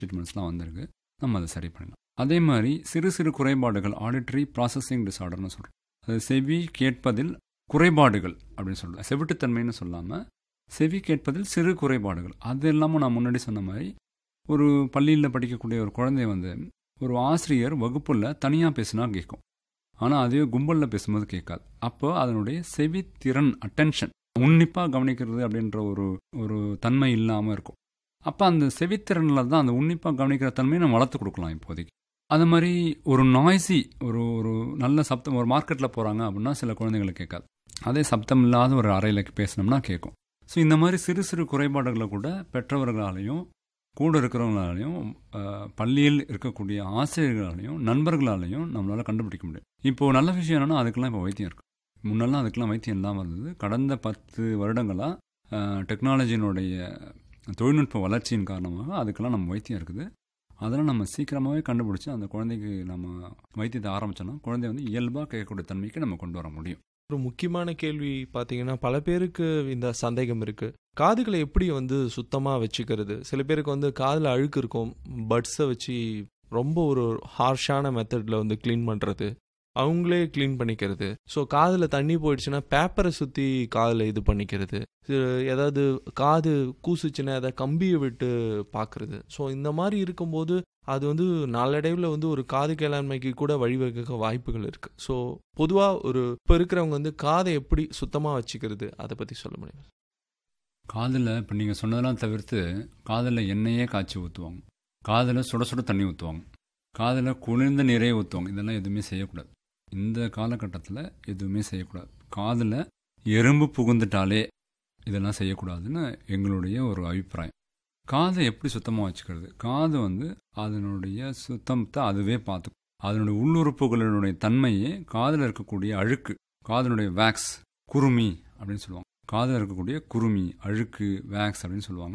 ட்ரீட்மெண்ட்ஸ்லாம் வந்திருக்கு நம்ம அதை சரி பண்ணலாம் அதே மாதிரி சிறு சிறு குறைபாடுகள் ஆடிட்டரி ப்ராசஸிங் டிசார்டர்னு சொல்கிறோம் அது செவி கேட்பதில் குறைபாடுகள் அப்படின்னு சொல்லலாம் செவிட்டுத்தன்மைன்னு சொல்லாமல் செவி கேட்பதில் சிறு குறைபாடுகள் அது இல்லாமல் நான் முன்னாடி சொன்ன மாதிரி ஒரு பள்ளியில் படிக்கக்கூடிய ஒரு குழந்தை வந்து ஒரு ஆசிரியர் வகுப்பில் தனியாக பேசினா கேட்கும் ஆனால் அதே கும்பலில் பேசும்போது கேட்காது அப்போ அதனுடைய செவித்திறன் அட்டென்ஷன் உன்னிப்பாக கவனிக்கிறது அப்படின்ற ஒரு ஒரு தன்மை இல்லாமல் இருக்கும் அப்போ அந்த செவித்திறனில் தான் அந்த உன்னிப்பாக கவனிக்கிற தன்மையை நம்ம வளர்த்து கொடுக்கலாம் இப்போதைக்கு அது மாதிரி ஒரு நாய்ஸி ஒரு ஒரு நல்ல சப்தம் ஒரு மார்க்கெட்டில் போகிறாங்க அப்படின்னா சில குழந்தைங்களுக்கு கேட்காது அதே சப்தம் இல்லாத ஒரு அறையில் பேசினோம்னா கேட்கும் ஸோ இந்த மாதிரி சிறு சிறு குறைபாடுகளை கூட பெற்றவர்களாலையும் கூட இருக்கிறவங்களாலையும் அஹ், பள்ளியில் இருக்கக்கூடிய ஆசிரியர்களாலையும் நண்பர்களாலையும் நம்மளால் கண்டுபிடிக்க முடியும் இப்போது நல்ல விஷயம் என்னென்னா அதுக்கெல்லாம் இப்போ வைத்தியம் இருக்குது முன்னெல்லாம் அதுக்கெல்லாம் வைத்தியம் இல்லாமல் இருந்தது கடந்த பத்து வருடங்களாக டெக்னாலஜியினுடைய தொழில்நுட்ப வளர்ச்சியின் காரணமாக அதுக்கெல்லாம் நம்ம வைத்தியம் இருக்குது அதெல்லாம் நம்ம சீக்கிரமாகவே கண்டுபிடிச்சி அந்த குழந்தைக்கு நம்ம வைத்தியத்தை ஆரம்பிச்சோன்னா குழந்தை வந்து இயல்பாக கேட்கக்கூடிய தன்மைக்கு நம்ம கொண்டு வர முடியும் ஒரு முக்கியமான கேள்வி பார்த்தீங்கன்னா பல பேருக்கு இந்த சந்தேகம் இருக்கு காதுகளை எப்படி வந்து சுத்தமாக வச்சுக்கிறது சில பேருக்கு வந்து காதில் அழுக்கு இருக்கும் பட்ஸை வச்சு ரொம்ப ஒரு ஹார்ஷான மெத்தடில் வந்து க்ளீன் பண்ணுறது அவங்களே க்ளீன் பண்ணிக்கிறது ஸோ காதில் தண்ணி போயிடுச்சுன்னா பேப்பரை சுற்றி காதில் இது பண்ணிக்கிறது இது ஏதாவது காது கூசுச்சுன்னா அதை கம்பியை விட்டு பார்க்குறது ஸோ இந்த மாதிரி இருக்கும்போது அது வந்து நாளடைவில் வந்து ஒரு காது கேளாண்மைக்கு கூட வழிவகுக்க வாய்ப்புகள் இருக்குது ஸோ பொதுவாக ஒரு இப்போ இருக்கிறவங்க வந்து காதை எப்படி சுத்தமாக வச்சுக்கிறது அதை பற்றி சொல்ல முடியும் காதில் இப்போ நீங்கள் சொன்னதெல்லாம் தவிர்த்து காதில் எண்ணெயே காய்ச்சி ஊற்றுவாங்க காதில் சுட சுட தண்ணி ஊற்றுவாங்க காதில் குளிர்ந்த நீரே ஊற்றுவாங்க இதெல்லாம் எதுவுமே செய்யக்கூடாது இந்த காலகட்டத்தில் எதுவுமே செய்யக்கூடாது காதில் எறும்பு புகுந்துட்டாலே இதெல்லாம் செய்யக்கூடாதுன்னு எங்களுடைய ஒரு அபிப்பிராயம் காதை எப்படி சுத்தமாக வச்சுக்கிறது காது வந்து அதனுடைய சுத்தத்தை அதுவே பார்த்துக்கும் அதனுடைய உள்ளுறுப்புகளினுடைய தன்மையே காதில் இருக்கக்கூடிய அழுக்கு காதனுடைய வேக்ஸ் குருமி அப்படின்னு சொல்லுவாங்க காதில் இருக்கக்கூடிய குருமி அழுக்கு வேக்ஸ் அப்படின்னு சொல்லுவாங்க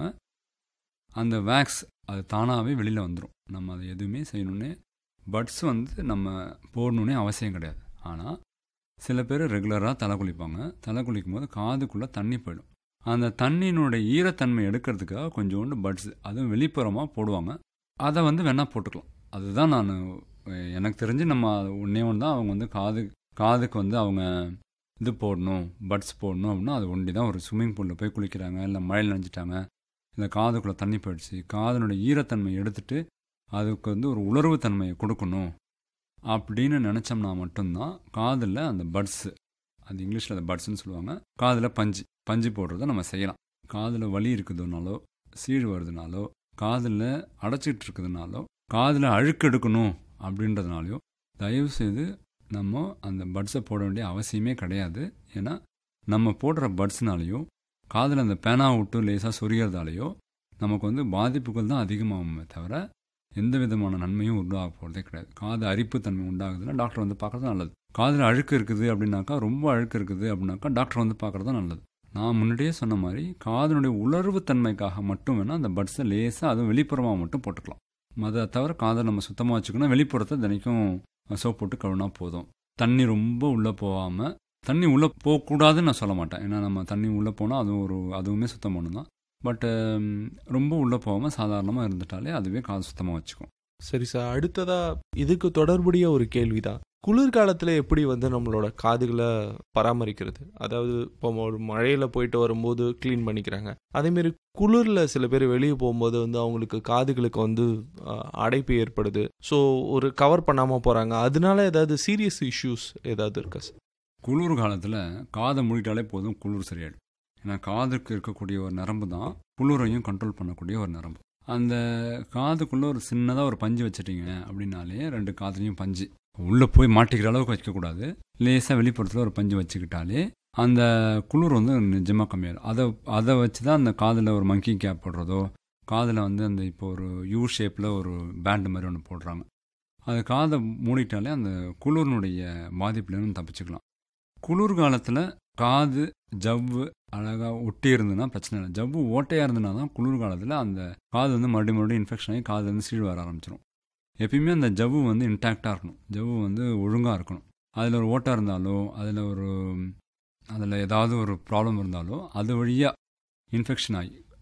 அந்த வேக்ஸ் அது தானாகவே வெளியில் வந்துடும் நம்ம அதை எதுவுமே செய்யணுன்னே பட்ஸ் வந்து நம்ம போடணுன்னே அவசியம் கிடையாது ஆனால் சில பேர் ரெகுலராக தலை குளிப்பாங்க தலை குளிக்கும் போது காதுக்குள்ளே தண்ணி போயிடும் அந்த தண்ணியினுடைய ஈரத்தன்மை எடுக்கிறதுக்காக கொஞ்சோண்டு பட்ஸ் அதுவும் வெளிப்புறமாக போடுவாங்க அதை வந்து வேணால் போட்டுக்கலாம் அதுதான் நான் எனக்கு தெரிஞ்சு நம்ம ஒன்றே ஒன்று தான் அவங்க வந்து காது காதுக்கு வந்து அவங்க இது போடணும் பட்ஸ் போடணும் அப்படின்னா அது ஒண்டி தான் ஒரு ஸ்விம்மிங் பூலில் போய் குளிக்கிறாங்க இல்லை மழையில் நனைஞ்சிட்டாங்க இல்லை காதுக்குள்ளே தண்ணி போயிடுச்சு காதனுடைய ஈரத்தன்மை எடுத்துட்டு அதுக்கு வந்து ஒரு உணர்வு தன்மையை கொடுக்கணும் அப்படின்னு நினச்சோம்னா மட்டும்தான் காதில் அந்த பட்ஸு அது இங்கிலீஷில் அந்த பட்ஸ்ன்னு சொல்லுவாங்க காதில் பஞ்சு பஞ்சு போடுறத நம்ம செய்யலாம் காதில் வலி இருக்குதுனாலோ சீழ் வருதுனாலோ காதில் அடைச்சிட்டு இருக்குதுனாலோ காதில் அழுக்கு எடுக்கணும் அப்படின்றதுனாலையோ தயவுசெய்து நம்ம அந்த பட்ஸை போட வேண்டிய அவசியமே கிடையாது ஏன்னா நம்ம போடுற பட்ஸ்னாலேயோ காதில் அந்த பேனா விட்டு லேசாக சொரியறதாலேயோ நமக்கு வந்து பாதிப்புகள் தான் அதிகமாகுமே தவிர எந்த விதமான நன்மையும் உண்டாக போகிறதே கிடையாது காது அரிப்பு தன்மை உண்டாகுதுன்னா டாக்டர் வந்து பார்க்குறது நல்லது காதில் அழுக்கு இருக்குது அப்படின்னாக்கா ரொம்ப அழுக்கு இருக்குது அப்படின்னாக்கா டாக்டர் வந்து பார்க்குறது தான் நல்லது நான் முன்னாடியே சொன்ன மாதிரி காதனுடைய உணர்வு தன்மைக்காக மட்டும் வேணால் அந்த பட்ஸை லேசாக அதுவும் வெளிப்புறமாக மட்டும் போட்டுக்கலாம் அதை தவிர காதை நம்ம சுத்தமாக வச்சுக்கணும் வெளிப்புறத்தை தினைக்கும் சோப் போட்டு கழுவினா போதும் தண்ணி ரொம்ப உள்ளே போகாமல் தண்ணி உள்ளே போகக்கூடாதுன்னு நான் சொல்ல மாட்டேன் ஏன்னா நம்ம தண்ணி உள்ளே போனால் அதுவும் ஒரு அதுவுமே சுத்தம் பண்ணணும் தான் பட்டு ரொம்ப உள்ளே போகாமல் சாதாரணமாக இருந்துட்டாலே அதுவே காது சுத்தமாக வச்சுக்கும் சரி சார் அடுத்ததா இதுக்கு தொடர்புடைய ஒரு கேள்விதான் குளிர்காலத்தில் எப்படி வந்து நம்மளோட காதுகளை பராமரிக்கிறது அதாவது இப்போ ஒரு மழையில் போயிட்டு வரும்போது க்ளீன் பண்ணிக்கிறாங்க அதேமாரி குளிரில் சில பேர் வெளியே போகும்போது வந்து அவங்களுக்கு காதுகளுக்கு வந்து அஹ், அடைப்பு ஏற்படுது ஸோ ஒரு கவர் பண்ணாமல் போகிறாங்க அதனால ஏதாவது சீரியஸ் இஷ்யூஸ் ஏதாவது இருக்கா சார் குளிர் காலத்தில் காதை மூடிட்டாலே போதும் குளிர் சரியாயிடும் ஏன்னா காதுக்கு இருக்கக்கூடிய ஒரு நரம்பு தான் குளிரையும் கண்ட்ரோல் பண்ணக்கூடிய ஒரு நரம்பு அந்த காதுக்குள்ளே ஒரு சின்னதாக ஒரு பஞ்சு வச்சிட்டீங்க அப்படின்னாலே ரெண்டு காதுலையும் பஞ்சு உள்ளே போய் மாட்டிக்கிற அளவுக்கு வைக்கக்கூடாது லேசாக வெளிப்புறத்தில் ஒரு பஞ்சு வச்சுக்கிட்டாலே அந்த குளிர் வந்து நிஜமாக கம்மியாகும் அதை அதை வச்சு தான் அந்த காதில் ஒரு மங்கி கேப் போடுறதோ காதில் வந்து அந்த இப்போ ஒரு யூ ஷேப்பில் ஒரு பேண்ட் மாதிரி ஒன்று போடுறாங்க அது காதை மூடிட்டாலே அந்த குளிர்னுடைய பாதிப்புலேருந்து தப்பிச்சுக்கலாம் குளிர்காலத்தில் காது ஜவ்வு அழகாக ஒட்டி இருந்ததுன்னா பிரச்சனை இல்லை ஜவ்வு ஓட்டையாக இருந்ததுனா தான் குளிர்காலத்தில் அந்த காது வந்து மறுபடியும் மறுபடியும் இன்ஃபெக்ஷன் ஆகி காது வந்து சீழ் வர ஆரம்பிச்சிடும் எப்பயுமே அந்த ஜவ்வு வந்து இன்டாக்டாக இருக்கணும் ஜவ்வு வந்து ஒழுங்காக இருக்கணும் அதில் ஒரு ஓட்டை இருந்தாலோ அதில் ஒரு அதில் ஏதாவது ஒரு ப்ராப்ளம் இருந்தாலோ அது வழியாக இன்ஃபெக்ஷன் ஆகி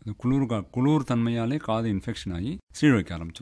அது குளிர் கா குளிர் தன்மையாலே காது இன்ஃபெக்ஷன் ஆகி சீழ் வைக்க ஆரம்பிச்சிடும்